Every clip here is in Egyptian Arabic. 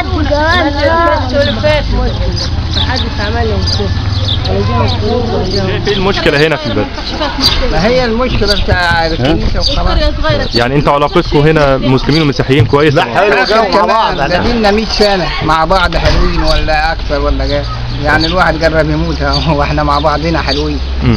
حد جوان ايه المشكله هنا في البلد ما هي المشكله بتاع الكنيسه وخلاص يعني انتوا علاقتكم هنا مسلمين ومسيحيين كويسه لا، حلو. اخر جو مع بعض، كمان لا. بقالنا 100 سنه مع بعض حلوين ولا اكثر ولا جاي يعني الواحد قرب يموت أهو، واحنا مع بعضنا حلوين مم.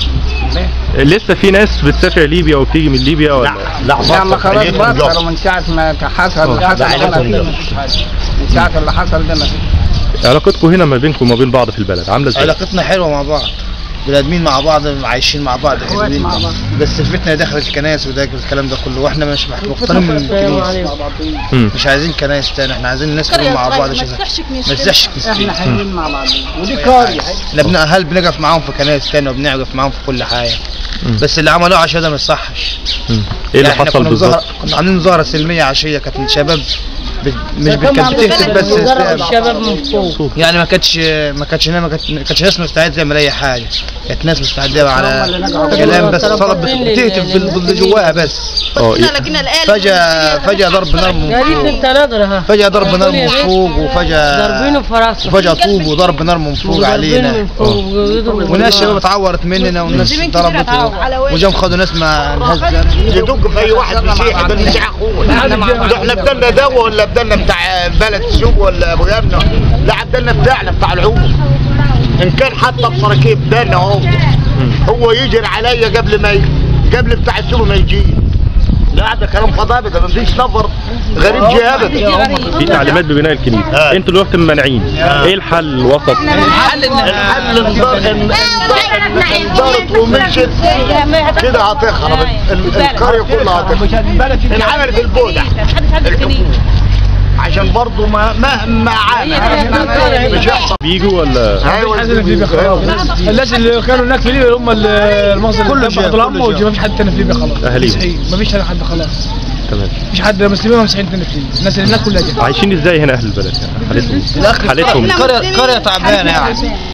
لسه في ناس بتسافر ليبيا وبتيجي من ليبيا ولا لا لا ما بطل خلاص خليكم بطلوا دول. من ساعه ما حصل اللي لا، حصل عيلتهم ده ما دول. فيش حاجة. من ساعه اللي حصل ده ما فيش علاقتكم هنا ما بينكم وما بين بعض في البلد عامله ازاي علاقتنا حلوه مع بعض بني ادمين مع بعض عايشين مع بعض حلوين مع بعض. بس الفتنه دخلت الكنائس وده الكلام ده كله واحنا مش مقتنعين من الكنيسه مم. مش عايزين كنائس تاني احنا عايزين الناس كلهم مع بعض عشان ما تزحش احنا حلوين مع بعض ودي قريه احنا بن- هل بنقف معاهم في كنائس تاني وبنقف معاهم في كل حاجه مم. بس اللي عملوه عشان ده ما يصحش مم. ايه اللي يعني إحنا حصل كنا بالظبط مظاهرة- كنا عاملين مظاهره سلميه عشيه كانت الشباب بت- مش بت- كانت بتهتف بس إسلام. الشباب من فوق يعني ما كانتش ما كانتش ما كانتش ما كانتش ناس مستعده تعمل اي حاجه كانت ناس مستعده على كلام بس طلب بتهتف بال- باللي جواها بس اه إيه؟ فجاه فجاه ضرب نار من قالت فوق انت نظرها فجاه ضرب نار من فوق وفجاه ضاربينه في راسه وفجاه طوب وضرب نار من فوق علينا وناس شباب اتعورت مننا والناس ضربت وجم خدوا ناس ما نهزم يدق في اي واحد مسيحي بالمسيح اخوه احنا بدلنا دواء ولا بدلنا بتاع بلد سوق ولا ابو يمنى لا بدلنا بتاعنا بتاع العود ان كان حتى بصراكيب بدلنا اهو هو يجري عليا قبل ما ي... قبل بتاع السوق ما يجي لا ده كلام فضابي ده مفيش نفر غريب جه ابدا في تعليمات ببناء الكنيسه آه. انتوا دلوقتي ممانعين ايه الحل الوسط الحل انضر- ان- ان- انضرت ومشت كده هتخرب ال- القريه كلها هتخرب انعمل في البودع الحكومه عشان برضه ما ما ما عانى مش يحصل بيجوا ولا ايوه الناس اللي كانوا هناك في ليبيا هم ال- المصري كله كله شاف، شاف العمة كله وما فيش حد تاني في ليبيا خلاص أهاليهم. مسيحيين ما فيش حد خلاص تمام مفيش حد مسلمين ولا مسيحيين تاني في ليبيا الناس اللي هناك كلها جت عايشين ازاي هنا اهل البلد يعني حالتهم حالتهم قريه قريه تعبانه يعني